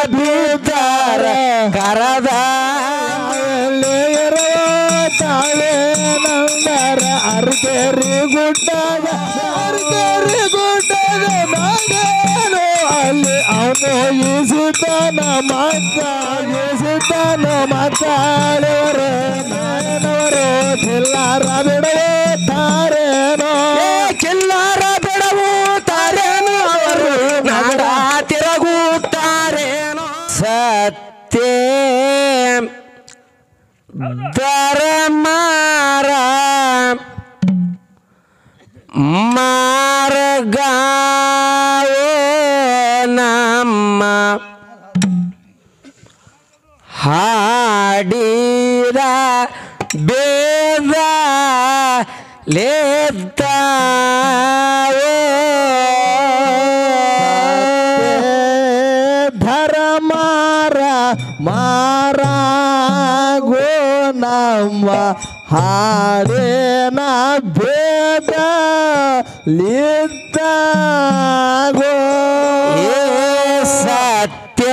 ಬಿದ್ದಾರ ಕರದ ತಾಳೆ ನಂದರ ಅರ್ಕೆರಿ ಗುಡ್ಡದ ಅರ್ಕೆರಿ ಗುಡ್ಡದ ಮಗನು ಅಲ್ಲಿ ಅವನು ಈಸುತ್ತಾನ ಮಕ್ಕ ಈಸುತ್ತಾನ ಮಕ್ಕಳವರು ಮೇನವರು ಚಿಲ್ಲಾರ ಬಿಡವೇ ತಾರೇನೋ ಕಿಲ್ಲಾರ ಬಿಡವು ತಾರೇನು ಅವರು ನಾಡ ತಿರುಗುತ್ತಾರೇನೋ ಸತ್ಯ ಧರ್ಮಾರ ಮಾರ್ಗವೋ ನಮ್ಮ ಹಾಡಿದ ಬೇದ ಧರ್ಮಾರ ಮಾರಾಗೋ ನಮ್ಮ ಹಾಡೇನ ಭೇದ ಲಿದ್ದಾಗೋ ಏ ಸತ್ಯ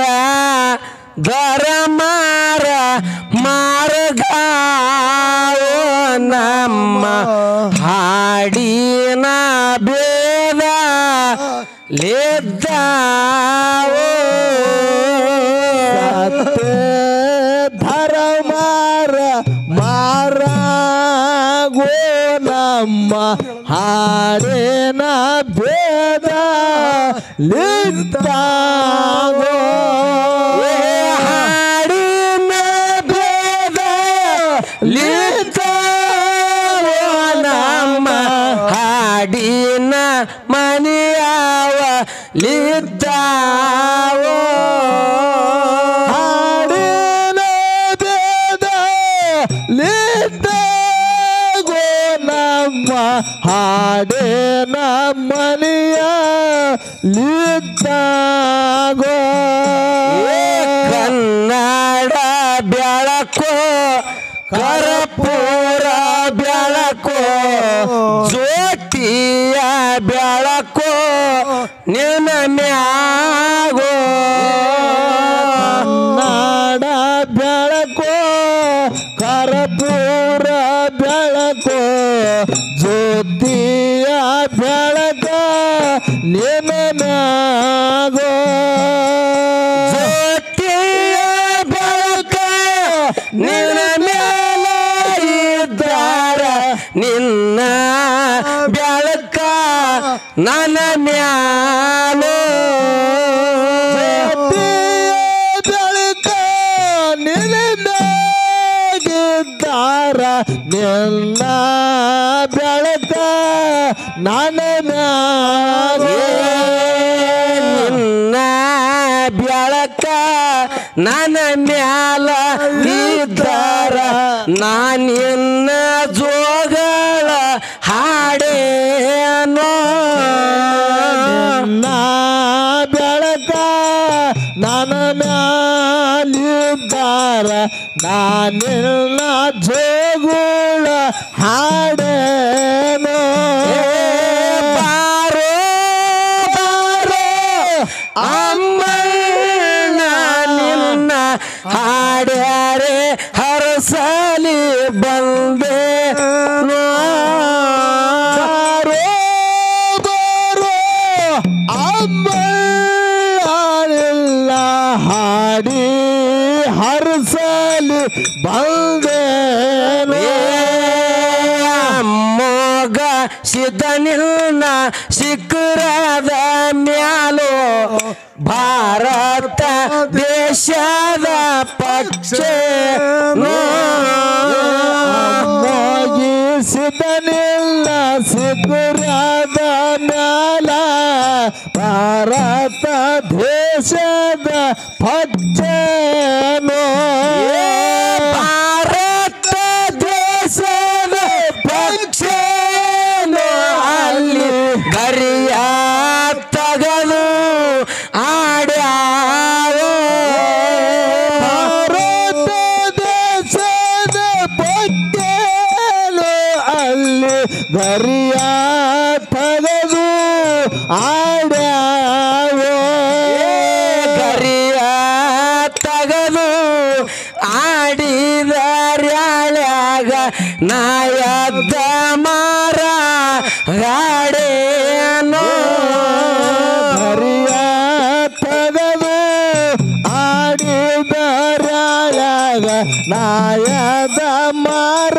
ಧರ್ಮಾರ ಮಾರ್ಗ ನಮ್ಮ ಹಾಡಿನ ಬೇದ ಲೆದ್ದಾವೋ ಸತ್ಯ ಧರ್ಮಾರ ಮಾರಾಗೋ ನಮ್ಮ ಹಾಡೇನ ಭೇದ ಲಿದ್ದಾಗೋ ಏ ಹಾಡಿನ ಬೇದ ಲಿದ್ದಾವೋ ನಮ್ಮ ಹಾಡಿನ ಮನೆಯವ ಲಿದ್ದಾವೋ ಹಾಡಿನ ಭೇದ ಲಿದ್ದಾಗೋ ನಮ್ಮ ಹಾಡೇನ ಮನೆಯ ಲಿದ್ದಾಗೋ ಏ ಕನ್ನಡ ಬೆಳಕು ಕರ್ಪೂರ ಬೆಳಕು ಜ್ಯೋತಿಯ ಬೆಳಕು ನಿನ್ನ ಮ್ಯಾಗೋ ಕನ್ನಡ ಬೆಳಕು ಕರ್ಪೂರ ಬೆಳಕು ಜ್ಯೋತಿಯ ಬೆಳಕ ನಿನಗೋ ಜ್ಯೋತಿಯ ಬೆಳಕ ನಿನ್ನ ಮ್ಯಾಲ ಇದ್ದಾರ ನಿನ್ನ ಬೆಳಕ ನನ್ನ ಮ್ಯಾಲೋ ಬೆಳಕ ನಿನಗಿದ್ದಾರ ನಿನ್ನ ಬೆಳಕ ನನ್ನ ನಿನ್ನ ಬೆಳಕ ನನ್ನ ಮ್ಯಾಲ ಇದ್ದಾರ ನಾನಿನ್ನ ಜೋಗಳ ಹಾಡೇನೋ ನನ್ನ ಬೆಳಕ ನನ್ನ ಮ್ಯಾಲಿದ್ದಾರ ನಾನಿಲ್ಲ ಜೋಗುಳ ಹಾಡೇನೋ ಬಾರೋ ಬಾರೋ ಅಮ್ಮಣ್ಣ ನಿನ್ನ ಹಾಡ್ಯಾರೆ ಹರಸಲಿ ಬಂದೆ ಬಾರೋ ಬಾರೋ ಅಮ್ಮಲ್ಲ ಹಾಡಿ ಹರಸಲಿ ಬಂದೇನೋ ಮೊಗ ಸಿದ್ಧನಿಲ್ನ ಶಿಖರದ ಮ್ಯಾಲೋ ಭಾರತ ದೇಶದ ಪಕ್ಷ ಮೋಗಿಸಿದನಿಲ್ಲ ಸಿಗುರದ ಮ್ಯಾಲ ಭಾರತ ದೇಶದ ಪಚ್ಚನೋ ಭಾರತ ದೇಶದ ಪಕ್ಷ ಅಲ್ಲಿ ಗರಿಯ ತಗದು ಆಡ್ಯಾವೋ ಭಾರತ ದೇಶದ ಪಚ್ಚನೋ ಅಲ್ಲಿ ಗರಿಯ ತೆಗೆದು ಆಡ್ಯಾವೋ ಗರಿಯ ನಾಯದ್ದ ಮಾರ ಗಾಡೇನೋ ಹರಿಯ ತಗದು ಆಡಿದರಾಯಾಗ ನಾಯದ ಮರ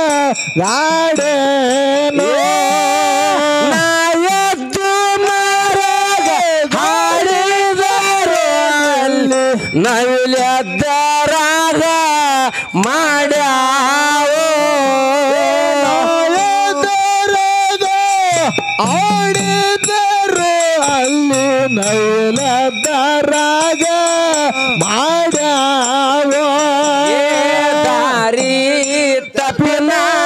ಗಾಡೇನೋ ನಾಯದ್ದು ಮಾರಾಗ ಹಾಡಿದರು ಅಲ್ಲಿ ನವಿಲೆದ್ದರಾಗ ಮಾಡ್ಯಾವೋ ನಾಯದರಾಗ ಆಡಿದರು ಅಲ್ಲಿ ನೈಲದರಾಗ ಮಾಡ್ಯಾವೋ ಏ ದಾರಿ ತಪ್ಪಿನ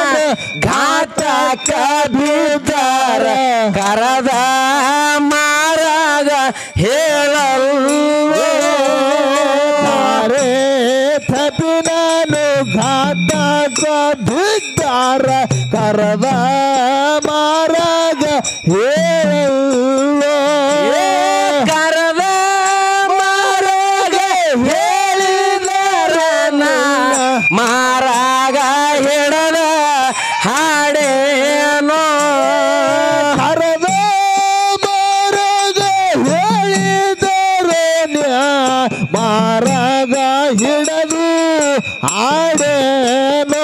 ಘಾತಕ ಬಿದ್ದಾರ ಕರದ ಮಾರಾಗ ಹೇಳಲ್ವೋ ತಾರೆ ತಪಿನನು ಘಾತ ಬಿದ್ದಾರ ಕರದ ಮಾರಾಗ ಹೇಳಲ್ಲೋ ಏ ಕರದ ಮಾರಾಗ ಹೇಳಿದರ ಮಾರಾಗ ಹಿಡದ ಹಾಡೇನೋ ಕರದ ಮಾರಾಗ ಹೇಳಿದರೆ ಮಾರಾಗ ಹಿಡದು ಆಡೇನೋ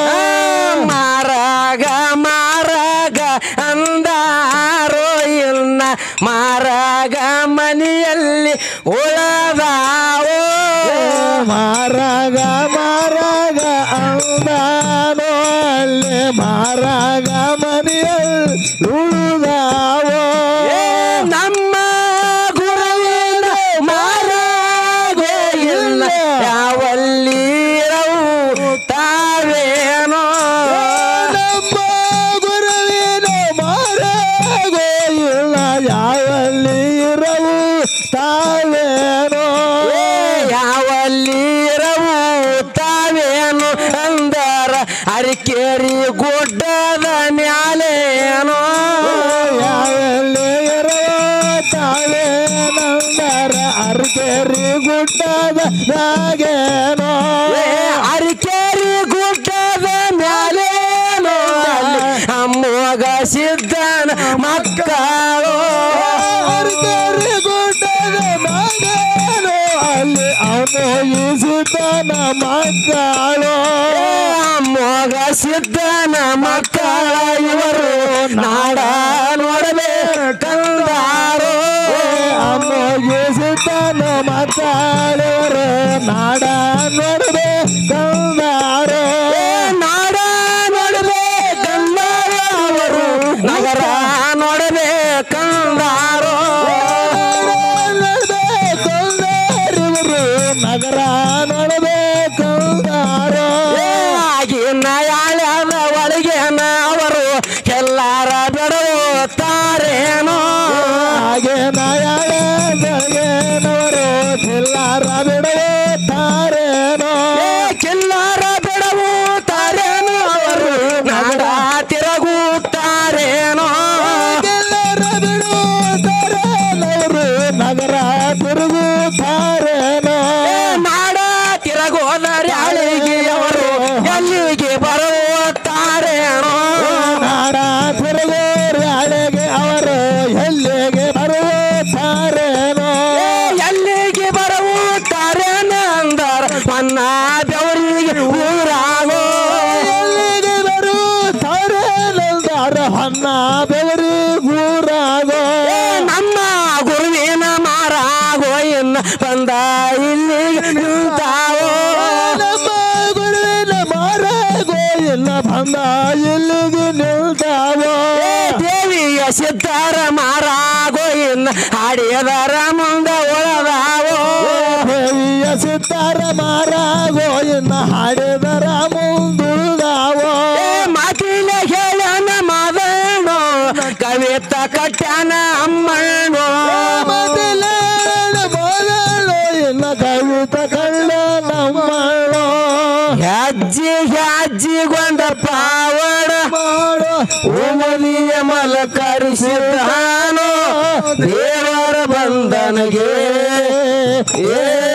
ಮಾರಾಗ ಮಾರಾಗ ಅಂದಾರೋ ಇನ್ನ ಮಾರಾಗ ಮನೆಯಲ್ಲಿ ಉಳದಾವೋ ಮಾರಾಗ ಮಾರಾಗ ಅಂದಾನೋ ಅಲ್ಲಿ ಮಾರಾಗ ಮನೆಯಲ್ಲಿ ಉಳಿದಾವೋ ಏ ನಮ್ಮ ಗುರುವಿನ ಮಾರಾಗೋ ಇಲ್ಲ ಯಾವಲ್ಲಿರವು ತಾವೇನೋ ನಮ್ಮ ಗುರುವಿನ ಮಾರಾಗೋ ಇಲ್ಲ ಯಾವಲ್ಲಿ ಇರವು ತಾವೇನೋ ಏ ಯಾವಲ್ಲಿರವು ತಾವೇನು ಅಂದರ ಅರಿಕೇರಿ ಗುಡ್ಡದ ಮ್ಯಾಲೇನೋ ಯಾವಲ್ಲಿ ಇರವು ತಾವೇನಂದರ ಅರ್ಕೆರಿ ಗುಡ್ಡದ ಮ್ಯಾಗೇನೋ ಏ ಅರಿಕೇರಿ ಗುಡ್ಡದ ಮ್ಯಾಲೇನೋ ಅಲ್ಲಿ ಅಮ್ಮೋಗ ಸಿದ್ಧನ ಮಕ್ಕಳು ಅರ್ಕೆರಿ ಗುಡ್ಡದ ಮ್ಯಾಗೇನೋ ಅಲ್ಲಿ ಅವನು ಈಸುತ್ತಾನ ಮಕ್ಕಳು ಅಮ್ಮೋಗ ಸಿದ್ಧನ ಮಕ್ಕಳ ಇವರು ನಾಡ ನೋಡಬೇಕಂದಾರೋ ಅಮ್ಮಗಿಸುತ್ತಾನ ಮಕ್ಕಳವರು ನಾಡ ನೋಡದೆ ಕಂದಾರೋ ನಾಡ ನೋಡಬೇಕಂದಾರೋ ಅವರು ನಗರ ನೋಡಬೇಕಂದಾರೋ ಕಂದಾರಿವರು ನಗರ ನೋಡದೆ ಕಂದಾರೋ ಆಗಿನ ಯಾಳ್ಯಾದ ಒಳಗೇನ ಅವರು ಎಲ್ಲಾರ ಬಿಡುತ್ತಾರೇನೋ ಹಾಗೆ ನಾಯನವರು ಎಲ್ಲಾರ ಬಿಡುತ್ತಾರೇನೋ ಏ ಕಿಲ್ಲಾರ ಬಿಡುತ್ತಾರೇನೋ ಅವರು ನಾಡ ತಿರುಗುತ್ತಾರೇನೋ ಎಲ್ಲರ ಬಿಡುತ್ತಾರೇನವರು ನಗರ ತಿರುಗುತ್ತಾರೇನೋ ಏ ನಾಡ ತಿರುಗೋದರೆ ಅಳಿಗೆ ಅವರು ಎಲ್ಲಿಗೆ ಬರುತ್ತಾರೇನೋ ನಾಡ ತಿರುಗೋರಿ ಹಳೆಗೆ ಅವರು ಎಲ್ಲಿಗೆ ಬರುತ್ತಾರೇನೋ ಏ ಎಲ್ಲಿಗೆ ಬರುತ್ತಾರೇನೋ ಅಂದರ ಮನ್ನ ಬೆವರಿಗೆ ಊರಾಗೋ ಎಲ್ಲಿಗೆ ಬರುತ್ತಾರೇನಂದಾರ ಹೊನ್ನ ಬೆವರಿ ಊರಾಗೋ ಏ ನಮ್ಮ ಗುರುವಿನ ಮಾರಾಗೋ ಇನ್ನ ಬಂದ ಇಲ್ಲಿಗೆ ನಿಂತಾವೋ ನಮ್ಮ ಗುರುವಿನ ಮಾರಾಗೋ ಇಲ್ಲ ಬಂದ ಇಲ್ಲಿಗೆ ನಿಲ್ತಾವೋ ಏ ದೇವಿಯ ಸಿದ್ಧಾರ ಮಾರಾಗೋ ಇನ್ನ ಹಾಡಿಯದರ ಮುಂದೆ ಒಳದಾವೋ ದೇವಿಯ ಸಿತ್ತಾರ ಮಾರಾಗೋ ಇನ್ನ ಹಾಡಿದರ ಮುಂದುಳಿದಾವೋ ಏ ಮಾತಿನ ಹೇಳನ ಮಾದನೋ ಕವಿತ ಕಟ್ಯಾನ ಅಮ್ಮನೋ ಮೊದಲೇನ ಮೊದಲು ಇನ್ನ ಕವಿತ ಕಳ್ಳ ನಮ್ಮಳು ಹೆಜ್ಜೆ ಹೆಜ್ಜಿಗೊಂಡ ಪಾವಡ ಮಾಡೋ ಓಮಲಿಯ ಮಲಕರಿಸಿದ್ದಾನೋ ದೇವರ ಬಂದನಗೆ ಏ